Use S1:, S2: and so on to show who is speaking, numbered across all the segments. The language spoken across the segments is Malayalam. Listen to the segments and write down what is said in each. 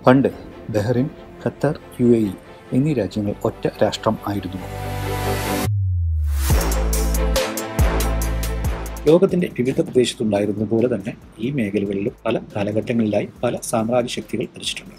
S1: പണ്ട് Bahrain Qatar U A E എന്നീ രാജ്യങ്ങൾ ഒറ്റ രാഷ്ട്രം ആയിരുന്നു ലോകത്തിന്റെ വിവിധ പ്രദേശത്തുണ്ടായിരുന്ന പോലെ തന്നെ ഈ മേഖലകളിലും പല കാലഘട്ടങ്ങളിലായി പല സാമ്രാജ്യ ശക്തികൾ ഭരിച്ചിട്ടുണ്ട്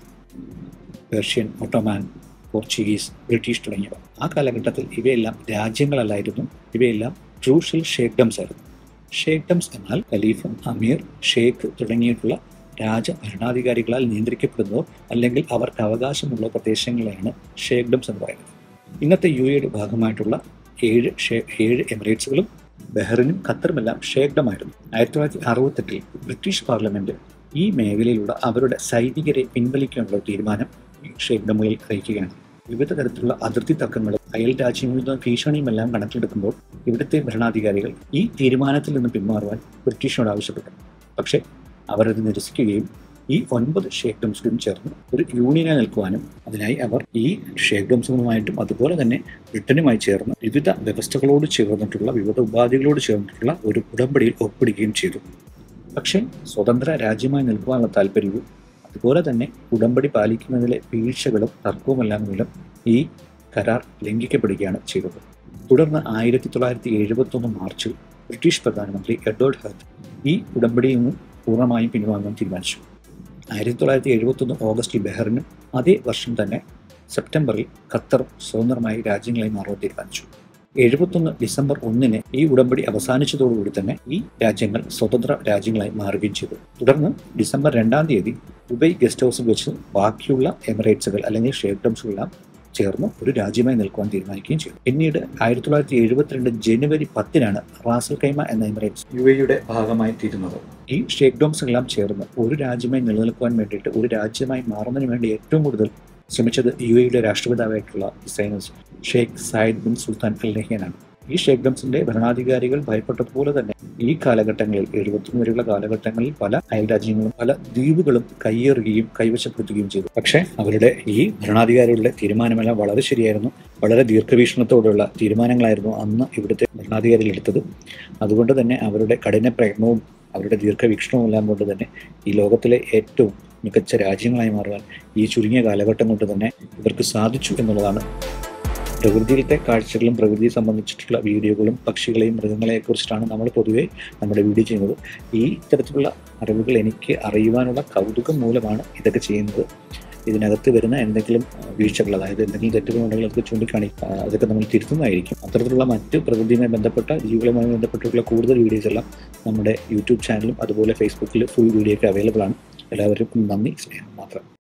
S1: പേർഷ്യൻ ഒട്ടോമാൻ പോർച്ചുഗീസ് ബ്രിട്ടീഷ് തുടങ്ങിയവ ആ കാലഘട്ടത്തിൽ ഇവയെല്ലാം രാജ്യങ്ങളല്ലായിരുന്നു ഇവയെല്ലാം ട്രൂഷ്യൽ ഷേക്ഡംസ് ആയിരുന്നു ഷേക്ഡംസ് എന്നാൽ ഖലീഫ് അമീർ ഷേഖ് തുടങ്ങിയിട്ടുള്ള രാജ ഭരണാധികാരികളാൽ നിയന്ത്രിക്കപ്പെടുന്നതോ അല്ലെങ്കിൽ അവർക്ക് അവകാശമുള്ള പ്രദേശങ്ങളെയാണ് ഷേക്ഡംസ് എന്ന് പറയുന്നത് ഇന്നത്തെ യു എയുടെ ഭാഗമായിട്ടുള്ള ഏഴ് ഷേ ഏഴ് എമിറേറ്റ്സുകളും ബഹ്റിനും ഖത്തറുമെല്ലാം ഷേക്ഡമായിരുന്നു ആയിരത്തി തൊള്ളായിരത്തി അറുപത്തെട്ടിൽ ബ്രിട്ടീഷ് പാർലമെന്റ് ഈ മേഖലയിലുള്ള അവരുടെ സൈനികരെ പിൻവലിക്കാനുള്ള തീരുമാനം ഈ ഷേക്ഡമുകളിൽ അറിയിക്കുകയാണ് വിവിധ തരത്തിലുള്ള അതിർത്തി തർക്കങ്ങളും അയൽ രാജ്യങ്ങളിൽ നിന്ന് ഭീഷണിയുമെല്ലാം കണക്കിലെടുക്കുമ്പോൾ ഇവിടുത്തെ ഭരണാധികാരികൾ ഈ തീരുമാനത്തിൽ നിന്ന് പിന്മാറുവാൻ ബ്രിട്ടീഷിനോട് ആവശ്യപ്പെട്ടു പക്ഷേ അവരത് നിരസിക്കുകയും ഈ ഒൻപത് ഷേക്ഡംസുകളും ചേർന്ന് ഒരു യൂണിയനായി നിൽക്കുവാനും അതിനായി അവർ ഈ ഷേക്ഡംസുകളുമായിട്ടും അതുപോലെ തന്നെ ബ്രിട്ടനുമായി ചേർന്ന് വിവിധ വ്യവസ്ഥകളോട് ചേർന്നിട്ടുള്ള വിവിധ ഉപാധികളോട് ചേർന്നിട്ടുള്ള ഒരു ഉടമ്പടിയിൽ ഒപ്പിടുകയും ചെയ്തു പക്ഷേ സ്വതന്ത്ര രാജ്യമായി നിൽക്കുവാനുള്ള താല്പര്യവും അതുപോലെ തന്നെ ഉടമ്പടി പാലിക്കുന്നതിലെ വീഴ്ചകളും തർക്കവുമെല്ലാം മൂലം ഈ കരാർ ലംഘിക്കപ്പെടുകയാണ് ചെയ്തത് തുടർന്ന് ആയിരത്തി തൊള്ളായിരത്തി എഴുപത്തി ഒന്ന് മാർച്ചിൽ ബ്രിട്ടീഷ് പ്രധാനമന്ത്രി എഡ്വേർഡ് ഹത്ത് ഈ ഉടമ്പടിയിൽ നിന്ന് പൂർണ്ണമായും പിൻവാങ്ങാൻ തീരുമാനിച്ചു ആയിരത്തി തൊള്ളായിരത്തി എഴുപത്തി ഒന്ന് ഓഗസ്റ്റിൽ ബഹ്റിനും അതേ വർഷം തന്നെ സെപ്റ്റംബറിൽ ഖത്തറും സ്വതന്ത്രമായി രാജ്യങ്ങളായി മാറാൻ തീരുമാനിച്ചു എഴുപത്തൊന്ന് ഡിസംബർ ഒന്നിന് ഈ ഉടമ്പടി അവസാനിച്ചതോടുകൂടി തന്നെ ഈ രാജ്യങ്ങൾ സ്വതന്ത്ര രാജ്യങ്ങളായി മാറുകയും ചെയ്തു തുടർന്ന് ഡിസംബർ രണ്ടാം തീയതി ദുബൈ ഗസ്റ്റ് ഹൗസിൽ വെച്ച് ബാക്കിയുള്ള എമിറേറ്റ്സുകൾ അല്ലെങ്കിൽ ഷേക്ഡംസുകളെല്ലാം ചേർന്ന് ഒരു രാജ്യമായി നിൽക്കുവാൻ തീരുമാനിക്കുകയും ചെയ്തു പിന്നീട് ആയിരത്തി തൊള്ളായിരത്തി എഴുപത്തിരണ്ട് ജനുവരി പത്തിനാണ് റാസൽ കൈമ എന്ന എമിറേറ്റ്സ് യു എയുടെ ഭാഗമായി തീരുന്നത് ഈ ഷേക്ഡോംസ് എല്ലാം ചേർന്ന് ഒരു രാജ്യമായി നിലനിൽക്കുവാൻ വേണ്ടിയിട്ട് ഒരു രാജ്യമായി മാറുന്നതിന് വേണ്ടി ഏറ്റവും കൂടുതൽ ശ്രമിച്ചത് യു എയുടെ രാഷ്ട്രപിതാവായിട്ടുള്ള ഇസൈനസ് Sheikh Zayed bin Sultan Al നഹിയാനാണ് ഈ ഷേക്ഡംസിന്റെ ഭരണാധികാരികൾ ഭയപ്പെട്ടതുപോലെ തന്നെ ഈ കാലഘട്ടങ്ങളിൽ എഴുപത്തൊന്ന് വരെയുള്ള കാലഘട്ടങ്ങളിൽ പല അയൽ രാജ്യങ്ങളും പല ദ്വീപുകളും കയ്യേറുകയും കൈവശപ്പെടുത്തുകയും ചെയ്തു പക്ഷേ അവരുടെ ഈ ഭരണാധികാരികളുടെ തീരുമാനമെല്ലാം വളരെ ശരിയായിരുന്നു വളരെ ദീർഘവീക്ഷണത്തോടുള്ള തീരുമാനങ്ങളായിരുന്നു അന്ന് ഇവിടുത്തെ ഭരണാധികാരികൾ എടുത്തത് അതുകൊണ്ട് തന്നെ അവരുടെ കഠിന പ്രയത്നവും അവരുടെ ദീർഘവീക്ഷണവും എല്ലാം കൊണ്ട് തന്നെ ഈ ലോകത്തിലെ ഏറ്റവും മികച്ച രാജ്യങ്ങളായി മാറുവാൻ ഈ ചുരുങ്ങിയ കാലഘട്ടം കൊണ്ട് തന്നെ ഇവർക്ക് സാധിച്ചു എന്നുള്ളതാണ് പ്രകൃതിയിലത്തെ കാഴ്ചകളും പ്രകൃതിയെ സംബന്ധിച്ചിട്ടുള്ള വീഡിയോകളും പക്ഷികളെയും മൃഗങ്ങളെയും കുറിച്ചിട്ടാണ് നമ്മൾ പൊതുവെ നമ്മുടെ വീഡിയോ ചെയ്യുന്നത് ഈ തരത്തിലുള്ള അറിവുകൾ എനിക്ക് അറിയുവാനുള്ള കൗതുകം മൂലമാണ് ഇതൊക്കെ ചെയ്യുന്നത് ഇതിനകത്ത് വരുന്ന എന്തെങ്കിലും വീഴ്ചകൾ അതായത് എന്തെങ്കിലും തെറ്റുകളുണ്ടെങ്കിൽ അതൊക്കെ ചൂണ്ടിക്കാണി അതൊക്കെ നമ്മൾ തിരുത്തുന്നതായിരിക്കും അത്തരത്തിലുള്ള മറ്റ് പ്രകൃതിയുമായി ബന്ധപ്പെട്ട ജീവികളുമായി ബന്ധപ്പെട്ടുള്ള കൂടുതൽ വീഡിയോസ് എല്ലാം നമ്മുടെ യൂട്യൂബ് ചാനലും അതുപോലെ ഫേസ്ബുക്കിൽ ഫുൾ വീഡിയോ ഒക്കെ അവൈലബിൾ ആണ് എല്ലാവർക്കും നന്ദി സ്നേഹം മാത്രം